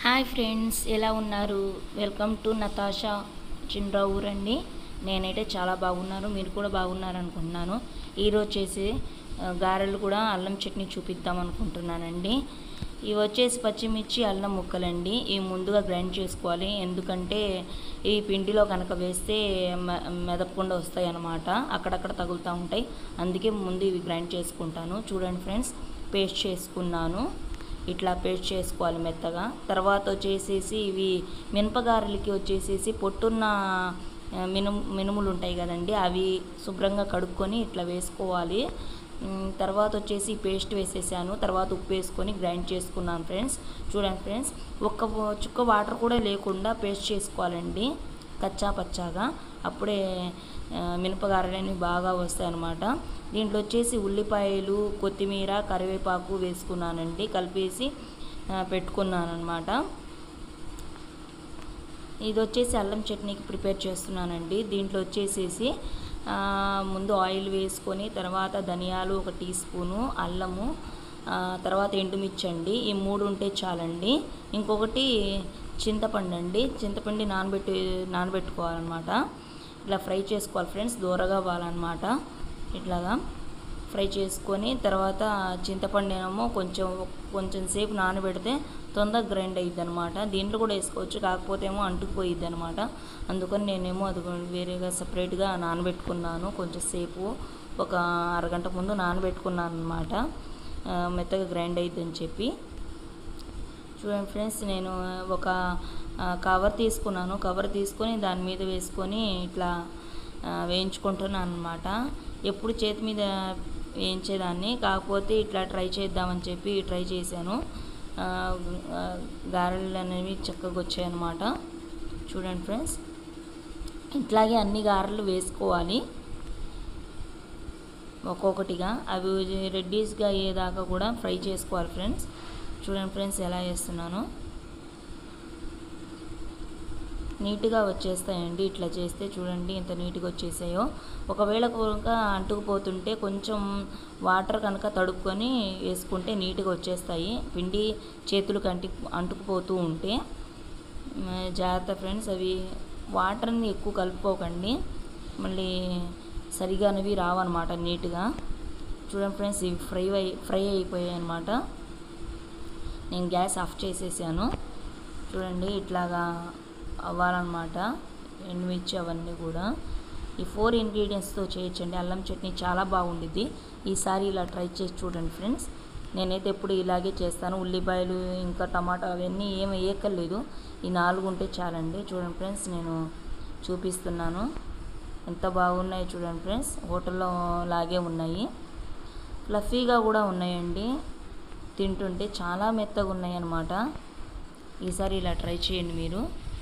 hi friends ఎలా ఉన్నారు welcome to Natasha చిన్రావు అండి నేనైతే చాలా బాగున్నాను మీరు కూడా బాగున్నారు అనుకుంటున్నాను ఈరోజు చేసి ఆ, గారెలు కూడా అల్లం చట్నీ చూపిద్దాం అనుకుంటున్నానండి ఇవి వచ్చేసి పచ్చిమిర్చి అల్లం ముక్కలండి ఇవి ముందుగా గ్రైండ్ చేసుకోవాలి ఎందుకంటే ఈ పిండిలో కనుక వేస్తే మె- మెదపకుండా వస్తాయి అన్నమాట అక్కడక్కడ తగులుతూ ఉంటాయి అందుకే ముందు ఇవి గ్రైండ్ చేసుకుంటాను చూడండి ఫ్రెండ్స్ పేస్ట్ చేసుకున్నాను ఇట్లా పేస్ట్ చేసుకోవాలి మెత్తగా తర్వాత వచ్చేసేసి ఇవి మినపగారెలకి వచ్చేసేసి పొట్టున్న ఆ, మినుము మినుములు ఉంటాయి కదండి అవి శుభ్రంగా కడుక్కొని ఇట్లా వేసుకోవాలి ఉమ్, తర్వాత వచ్చేసి పేస్ట్ వేసేసాను తర్వాత ఉప్పు వేసుకొని గ్రైండ్ చేసుకున్నాను ఫ్రెండ్స్ చూడండి ఫ్రెండ్స్ ఒక్క చుక్క వాటర్ కూడా లేకుండా పేస్ట్ చేసుకోవాలండి కచ్చా పచ్చాగా అప్పుడే ఆ, మినపగారెలు అనేవి బాగా వస్తాయి అన్నమాట దీంట్లో వచ్చేసి ఉల్లిపాయలు కొత్తిమీర కరివేపాకు వేసుకున్నానండి కలిపేసి ఆ, పెట్టుకున్నాను అనమాట ఇది వచ్చేసి అల్లం చట్నీకి ప్రిపేర్ చేస్తున్నానండి దీంట్లో వచ్చేసేసి ఆ, ముందు ఆయిల్ వేసుకొని తర్వాత ధనియాలు ఒక టీ స్పూను అల్లము ఆ, తర్వాత ఎండుమిర్చి అండి ఈ మూడు ఉంటే చాలండి ఇంకొకటి చింతపండు అండి చింతపండు నానబెట్టి నానబెట్టుకోవాలన్నమాట ఇట్లా ఫ్రై చేసుకోవాలి ఫ్రెండ్స్ దూరగా అవ్వాలన్నమాట ఇట్లాగా ఫ్రై చేసుకొని తర్వాత చింతపండు ఏమో కొంచెం కొంచెం సేపు నానబెడితే తొందరగా గ్రైండ్ అయ్యిద్ది అనమాట దీంట్లో కూడా వేసుకోవచ్చు కాకపోతే ఏమో అంటుకుపోయిద్ది అనమాట అందుకని నేనేమో అది వేరేగా సపరేట్గా నానబెట్టుకున్నాను కొంచెం సేపు ఒక అరగంట ముందు నానబెట్టుకున్నాను అనమాట మెత్తగా గ్రైండ్ అయ్యిద్దని చెప్పి చూడండి ఫ్రెండ్స్ నేను ఒక ఆ, కవర్ తీసుకున్నాను కవర్ తీసుకొని దాని మీద వేసుకొని ఇట్లా ఆ, వేయించుకుంటున్నాను అనమాట ఎప్పుడు చేతి మీద వేయించేదాన్ని కాకపోతే ఇట్లా ట్రై చేద్దామని చెప్పి ట్రై చేశాను ఆ, ఆ, గారెలు అనేవి చక్కగా వచ్చాయి అనమాట చూడండి ఫ్రెండ్స్ ఇట్లాగే అన్ని గారెలు వేసుకోవాలి ఒక్కొక్కటిగా అవి రెడ్డీస్గా అయ్యేదాకా కూడా ఫ్రై చేసుకోవాలి ఫ్రెండ్స్ చూడండి ఫ్రెండ్స్ ఎలా చేస్తున్నాను నీట్గా వచ్చేస్తాయండి ఇట్లా చేస్తే చూడండి ఎంత నీట్గా వచ్చేసాయో ఒకవేళ కనుక అంటుకుపోతుంటే కొంచెం వాటర్ కనుక తడుపుకొని వేసుకుంటే నీట్గా వచ్చేస్తాయి పిండి చేతులకు అంటి అంటుకుపోతూ ఉంటే మ, జాగ్రత్త ఫ్రెండ్స్ అవి వాటర్ని ఎక్కువ కలుపుకోకండి మళ్ళీ సరిగా అనేవి రావన్నమాట నీట్గా చూడండి ఫ్రెండ్స్ ఇవి ఫ్రై అయి ఫ్రై అయిపోయాయి అనమాట నేను గ్యాస్ ఆఫ్ చేసేసాను చూడండి ఇట్లాగా అవ్వాలన్నమాట ఎండుమిర్చి అవన్నీ కూడా ఈ ఫోర్ ఇంగ్రీడియంట్స్తో చేయొచ్చండి అల్లం చట్నీ చాలా బాగుండిద్ది ఈసారి ఇలా ట్రై చేసి చూడండి ఫ్రెండ్స్ నేనైతే ఎప్పుడు ఇలాగే చేస్తాను ఉల్లిపాయలు ఇంకా టమాటా అవన్నీ ఏమి వేయక్కర్లేదు ఈ నాలుగు ఉంటే చాలండి చూడండి ఫ్రెండ్స్ నేను చూపిస్తున్నాను ఎంత బాగున్నాయి చూడండి ఫ్రెండ్స్ హోటల్లో లాగే ఉన్నాయి ఫ్లఫీగా కూడా ఉన్నాయండి తింటుంటే చాలా మెత్తగా ఉన్నాయి అన్నమాట ఈసారి ఇలా ట్రై చేయండి మీరు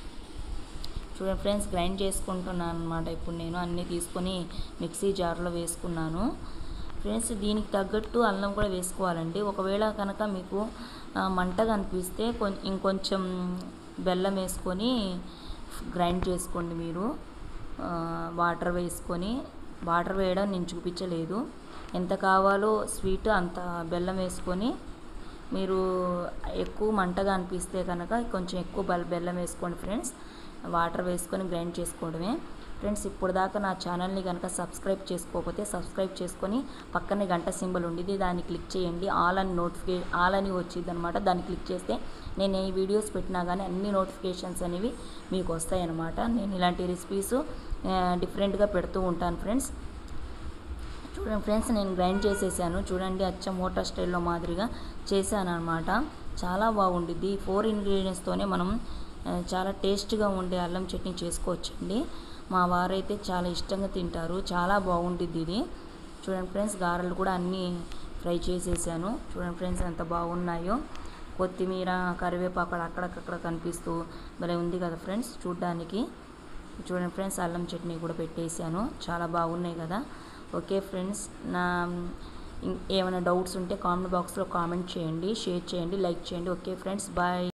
చూడండి ఫ్రెండ్స్ గ్రైండ్ చేసుకుంటున్నాను అనమాట ఇప్పుడు నేను అన్నీ తీసుకొని మిక్సీ జార్లో వేసుకున్నాను ఫ్రెండ్స్ దీనికి తగ్గట్టు అల్లం కూడా వేసుకోవాలండి ఒకవేళ కనుక మీకు ఆ, మంటగా అనిపిస్తే కొం ఇంకొంచెం బెల్లం వేసుకొని గ్రైండ్ చేసుకోండి మీరు ఆ, వాటర్ వేసుకొని వాటర్ వేయడం నేను చూపించలేదు ఎంత కావాలో స్వీట్ అంత బెల్లం వేసుకొని మీరు ఎక్కువ మంటగా అనిపిస్తే కనుక కొంచెం ఎక్కువ బెల్ బెల్లం వేసుకోండి ఫ్రెండ్స్ వాటర్ వేసుకొని గ్రైండ్ చేసుకోవడమే ఫ్రెండ్స్ ఇప్పుడు దాకా నా ఛానల్ని కనుక సబ్స్క్రైబ్ చేసుకోకపోతే సబ్స్క్రైబ్ చేసుకొని పక్కనే గంట సింబల్ ఉండిది దాన్ని క్లిక్ చేయండి ఆల్ అని నోటిఫికే ఆల్ అని వచ్చింది అనమాట దాన్ని క్లిక్ చేస్తే నేను ఏ వీడియోస్ పెట్టినా కానీ అన్ని నోటిఫికేషన్స్ అనేవి మీకు వస్తాయి అనమాట నేను ఇలాంటి రెసిపీస్ డిఫరెంట్గా పెడుతూ ఉంటాను ఫ్రెండ్స్ చూడండి ఫ్రెండ్స్ నేను గ్రైండ్ చేసేసాను చూడండి అచ్చం హోటల్ స్టైల్లో మాదిరిగా చేశాను అనమాట చాలా బాగుండిద్ది ఈ ఫోర్ ఇంగ్రీడియంట్స్తోనే మనం ఆ, చాలా టేస్ట్గా ఉండే అల్లం చట్నీ చేసుకోవచ్చండి మా వారైతే చాలా ఇష్టంగా తింటారు చాలా బాగుండిద్ది ఇది చూడండి ఫ్రెండ్స్ గారెలు కూడా అన్నీ ఫ్రై చేసేసాను చూడండి ఫ్రెండ్స్ ఎంత బాగున్నాయో కొత్తిమీర కరివేపాకు అక్కడక్కడ కనిపిస్తూ భలే ఉంది కదా ఫ్రెండ్స్ చూడ్డానికి చూడండి ఫ్రెండ్స్ అల్లం చట్నీ కూడా పెట్టేశాను చాలా బాగున్నాయి కదా ఓకే ఫ్రెండ్స్ నా ఇం- ఏమైనా డౌట్స్ ఉంటే కామెంట్ బాక్స్లో కామెంట్ చేయండి షేర్ చేయండి లైక్ చేయండి ఓకే ఫ్రెండ్స్ బాయ్